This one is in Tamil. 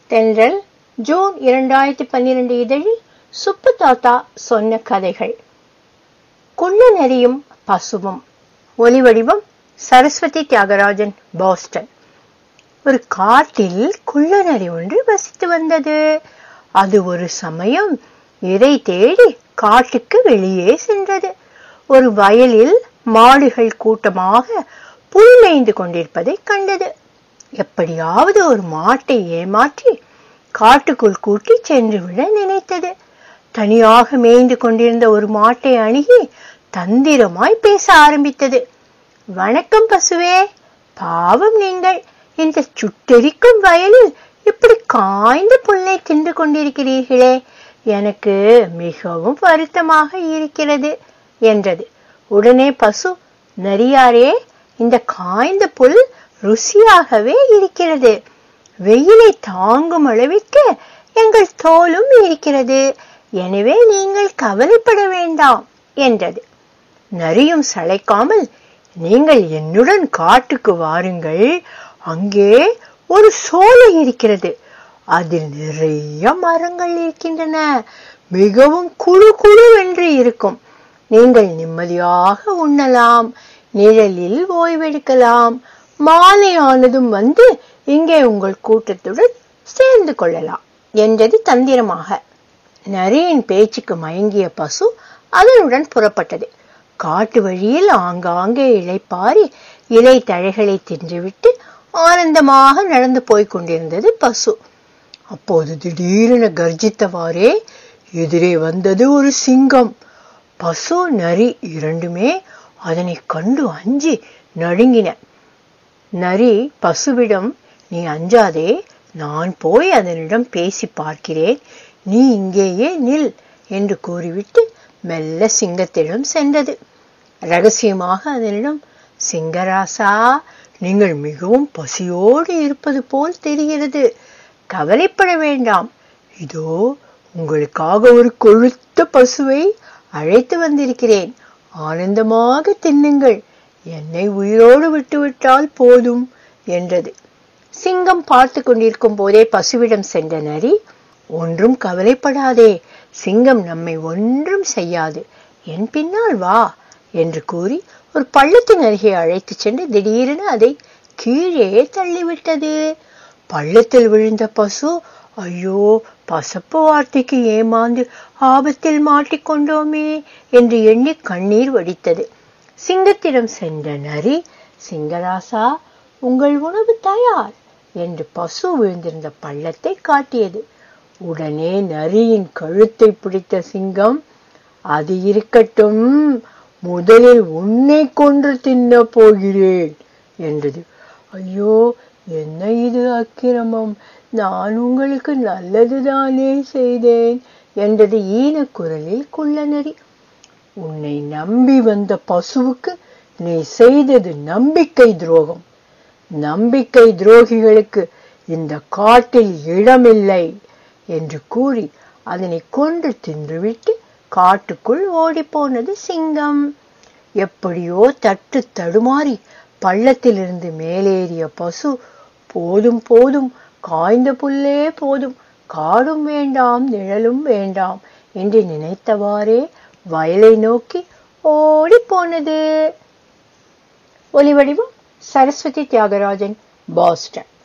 தென்றல் ஜூன் இரண்டாயிரத்தி பன்னிரண்டு இதழில் சுப்பு தாத்தா சொன்ன கதைகள் குள்ள நெறியும் பசுவும் ஒலிவடிவம் சரஸ்வதி தியாகராஜன் பாஸ்டன் ஒரு காட்டில் குள்ள நரி ஒன்று வசித்து வந்தது அது ஒரு சமயம் இறை தேடி காட்டுக்கு வெளியே சென்றது ஒரு வயலில் மாடுகள் கூட்டமாக புல் மேய்ந்து கொண்டிருப்பதை கண்டது எப்படியாவது ஒரு மாட்டை ஏமாற்றி காட்டுக்குள் கூட்டி சென்று விட நினைத்தது தனியாக மேய்ந்து கொண்டிருந்த ஒரு மாட்டை அணுகி தந்திரமாய் பேச ஆரம்பித்தது வணக்கம் பசுவே பாவம் நீங்கள் இந்த சுட்டெரிக்கும் வயலில் இப்படி காய்ந்த புல்லை தின்று கொண்டிருக்கிறீர்களே எனக்கு மிகவும் வருத்தமாக இருக்கிறது என்றது உடனே பசு நரியாரே இந்த காய்ந்த புல் ருசியாகவே இருக்கிறது வெயிலை தாங்கும் அளவிற்கு எங்கள் தோலும் இருக்கிறது எனவே நீங்கள் கவலைப்பட வேண்டாம் என்றது நரியும் சளைக்காமல் நீங்கள் என்னுடன் காட்டுக்கு வாருங்கள் அங்கே ஒரு சோலை இருக்கிறது அதில் நிறைய மரங்கள் இருக்கின்றன மிகவும் குழு குழுவென்று இருக்கும் நீங்கள் நிம்மதியாக உண்ணலாம் நிழலில் ஓய்வெடுக்கலாம் மாலையானதும் வந்து இங்கே உங்கள் கூட்டத்துடன் சேர்ந்து கொள்ளலாம் என்றது தந்திரமாக நரியின் பேச்சுக்கு மயங்கிய பசு அதனுடன் புறப்பட்டது காட்டு வழியில் ஆங்காங்கே இளைப்பாரி இலை தழைகளை தின்றுவிட்டு ஆனந்தமாக நடந்து போய்க் கொண்டிருந்தது பசு அப்போது திடீரென கர்ஜித்தவாறே எதிரே வந்தது ஒரு சிங்கம் பசு நரி இரண்டுமே அதனை கண்டு அஞ்சி நடுங்கின நரி பசுவிடம் நீ அஞ்சாதே நான் போய் அதனிடம் பேசி பார்க்கிறேன் நீ இங்கேயே நில் என்று கூறிவிட்டு மெல்ல சிங்கத்திடம் சென்றது ரகசியமாக அதனிடம் சிங்கராசா நீங்கள் மிகவும் பசியோடு இருப்பது போல் தெரிகிறது கவலைப்பட வேண்டாம் இதோ உங்களுக்காக ஒரு கொழுத்த பசுவை அழைத்து வந்திருக்கிறேன் ஆனந்தமாக தின்னுங்கள் என்னை உயிரோடு விட்டுவிட்டால் போதும் என்றது சிங்கம் பார்த்து கொண்டிருக்கும் போதே பசுவிடம் சென்ற நரி ஒன்றும் கவலைப்படாதே சிங்கம் நம்மை ஒன்றும் செய்யாது என் பின்னால் வா என்று கூறி ஒரு பள்ளத்தின் அருகே அழைத்து சென்று திடீரென அதை கீழே தள்ளிவிட்டது பள்ளத்தில் விழுந்த பசு ஐயோ பசப்பு வார்த்தைக்கு ஏமாந்து ஆபத்தில் மாட்டிக்கொண்டோமே என்று எண்ணி கண்ணீர் வடித்தது சிங்கத்திடம் சென்ற நரி சிங்கராசா உங்கள் உணவு தயார் என்று பசு விழுந்திருந்த பள்ளத்தை காட்டியது உடனே நரியின் கழுத்தை பிடித்த சிங்கம் அது இருக்கட்டும் முதலில் உன்னை கொன்று தின்ன போகிறேன் என்றது ஐயோ என்ன இது அக்கிரமம் நான் உங்களுக்கு நல்லதுதானே செய்தேன் என்றது ஈனக்குரலில் குள்ளநரி உன்னை நம்பி வந்த பசுவுக்கு நீ செய்தது நம்பிக்கை துரோகம் நம்பிக்கை துரோகிகளுக்கு இந்த காட்டில் இடமில்லை என்று கூறி அதனை கொன்று தின்றுவிட்டு காட்டுக்குள் ஓடிப்போனது சிங்கம் எப்படியோ தட்டு தடுமாறி பள்ளத்திலிருந்து மேலேறிய பசு போதும் போதும் காய்ந்த புல்லே போதும் காடும் வேண்டாம் நிழலும் வேண்டாம் என்று நினைத்தவாறே வயலை நோக்கி ஓடி போனது ஒலிவடிவம் சரஸ்வதி தியாகராஜன் பாஸ்டன்